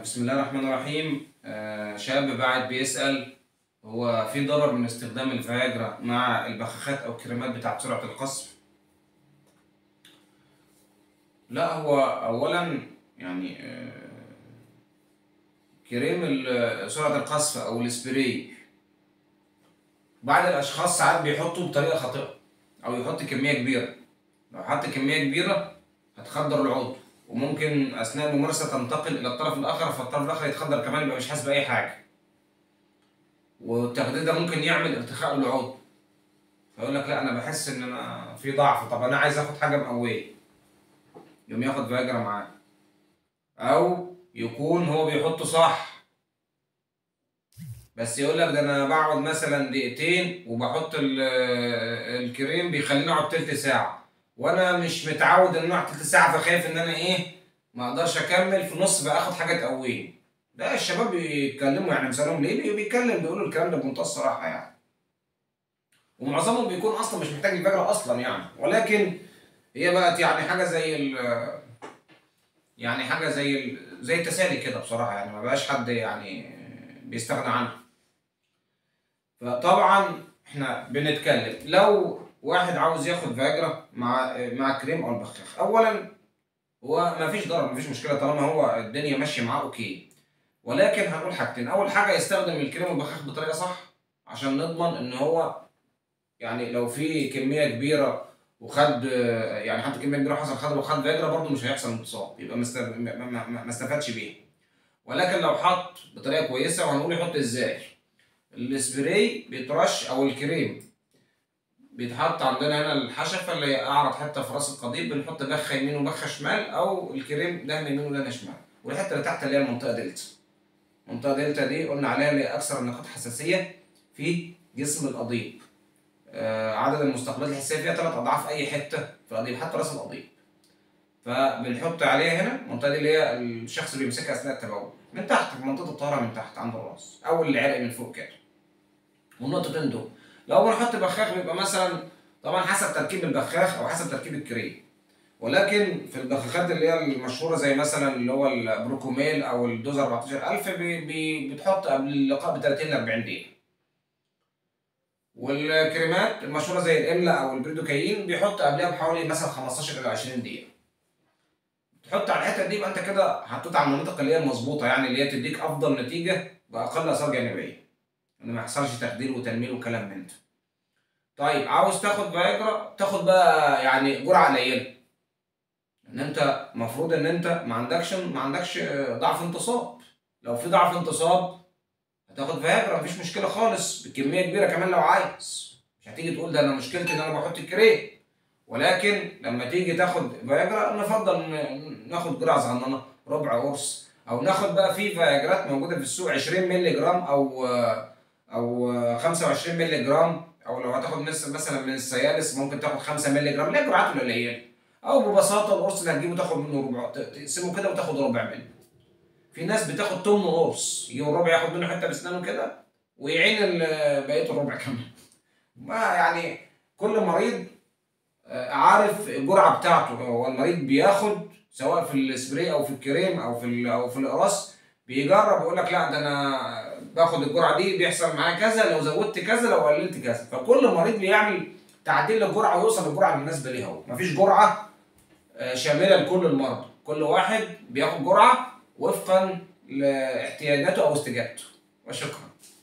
بسم الله الرحمن الرحيم آه، شاب بعد بيسأل هو في ضرر من استخدام الفياجرا مع البخاخات أو الكريمات بتاعت سرعة القصف؟ لا هو أولا يعني آه، كريم ال- سرعة القصف أو السبراي بعض الأشخاص ساعات بيحطوا بطريقة خاطئة أو يحط كمية كبيرة لو حط كمية كبيرة هتخدر العضو وممكن اثناء الممارسه تنتقل الى الطرف الاخر فالطرف الاخر يتخدر كمان يبقى مش حاسس باي حاجه والتخدير ده ممكن يعمل ارتخاء للعضو فيقول لك لا انا بحس ان انا في ضعف طب انا عايز اخد حاجه مقويه يقوم ياخد فياجرا معاه او يكون هو بيحطه صح بس يقول لك ده انا بقعد مثلا دقيقتين وبحط ال- الكريم بيخليني اقعد تلت ساعه وانا مش متعود ان انا اقعد تلت ساعه فخايف ان انا ايه ما اقدرش اكمل في نص بقى اخد حاجه تقويني لا الشباب بيتكلموا يعني مثالهم ليه بي- بيتكلم بيقولوا الكلام ده بمنتهى الصراحه يعني ومعظمهم بيكون اصلا مش محتاج الفكره اصلا يعني ولكن هي بقت يعني حاجه زي ال يعني حاجه زي ال زي التسالي كده بصراحه يعني ما بقاش حد يعني بيستغنى عنها فطبعا احنا بنتكلم لو واحد عاوز ياخد فياجرا مع مع الكريم او البخاخ اولا هو ما فيش ضرر ما فيش مشكله طالما هو الدنيا ماشيه معاه اوكي ولكن هنقول حاجتين اول حاجه يستخدم الكريم والبخاخ بطريقه صح عشان نضمن ان هو يعني لو في كميه كبيره وخد يعني حتى كميه كبيره حصل خد وخد فياجرا برضه مش هيحصل انتصاب يبقى ما است- ما- ما ما- ما استفادش بيها ولكن لو حط بطريقه كويسه وهنقول يحط ازاي السبراي بيترش او الكريم بيتحط عندنا هنا الحشفه اللي هي اعرض حته في راس القضيب بنحط بخه يمين وبخه شمال او الكريم دهن يمين ودهن شمال والحته اللي تحت اللي هي المنطقه دلتا المنطقه دلتا دي قلنا عليها اللي هي اكثر النقاط حساسيه في جسم القضيب آه عدد المستقبلات الحساسيه فيها ثلاث اضعاف اي حته في القضيب حتى راس القضيب فبنحط عليها هنا المنطقه دي اللي هي الشخص اللي بيمسكها اثناء التبول من تحت في منطقه الطهاره من تحت عند الراس او العرق من فوق كده والنقطتين دول لو بنحط بخاخ بيبقى مثلا طبعا حسب تركيب البخاخ او حسب تركيب الكريم ولكن في البخاخات اللي هي المشهوره زي مثلا اللي هو البروكوميل او الدوز 14000 بي بي بتحط قبل اللقاء ب 30 ل 40 دقيقه والكريمات المشهوره زي الاملا او البريدوكاين بيحط قبلها بحوالي مثلا 15 الى 20 دقيقه تحط على الحته دي يبقى انت كده حطيت على المناطق اللي هي المظبوطه يعني اللي هي تديك افضل نتيجه باقل اثار جانبيه ان ما يحصلش تخدير وتنميل وكلام من ده طيب عاوز تاخد فياجرا تاخد بقى يعني جرعه قليله ان انت المفروض ان انت ما عندكش ما عندكش ضعف انتصاب لو في ضعف انتصاب هتاخد فياجرا مفيش مشكله خالص بكميه كبيره كمان لو عايز مش هتيجي تقول ده انا مشكلتي ان انا بحط الكريم ولكن لما تيجي تاخد فياجرا نفضل ن- ناخد جرعه صغننه ربع قرص او ناخد بقى في فياجرات موجوده في السوق 20 مللي جرام او او 25 مللي جرام او لو هتاخد نس- مثلا من السيالس ممكن تاخد 5 مللي جرام اللي هي الجرعات القليله او ببساطه القرص اللي هتجيبه تاخد منه ربع ت- تقسمه كده وتاخد ربع منه في ناس بتاخد تمن قرص يجيب الربع ياخد منه حته بسنانه كده ويعين ال- بقيه الربع كمان ما يعني كل مريض آه، عارف الجرعه بتاعته هو المريض بياخد سواء في السبراي او في الكريم او في ال- او في الاقراص بيجرب يقول لك لا ده انا باخد الجرعه دي بيحصل معايا كذا لو زودت كذا لو قللت كذا فكل مريض بيعمل تعديل للجرعه ويوصل للجرعه المناسبه ليه هو مفيش جرعه آه، شامله لكل المرضى كل واحد بياخد جرعه وفقا لاحتياجاته او استجابته وشكرا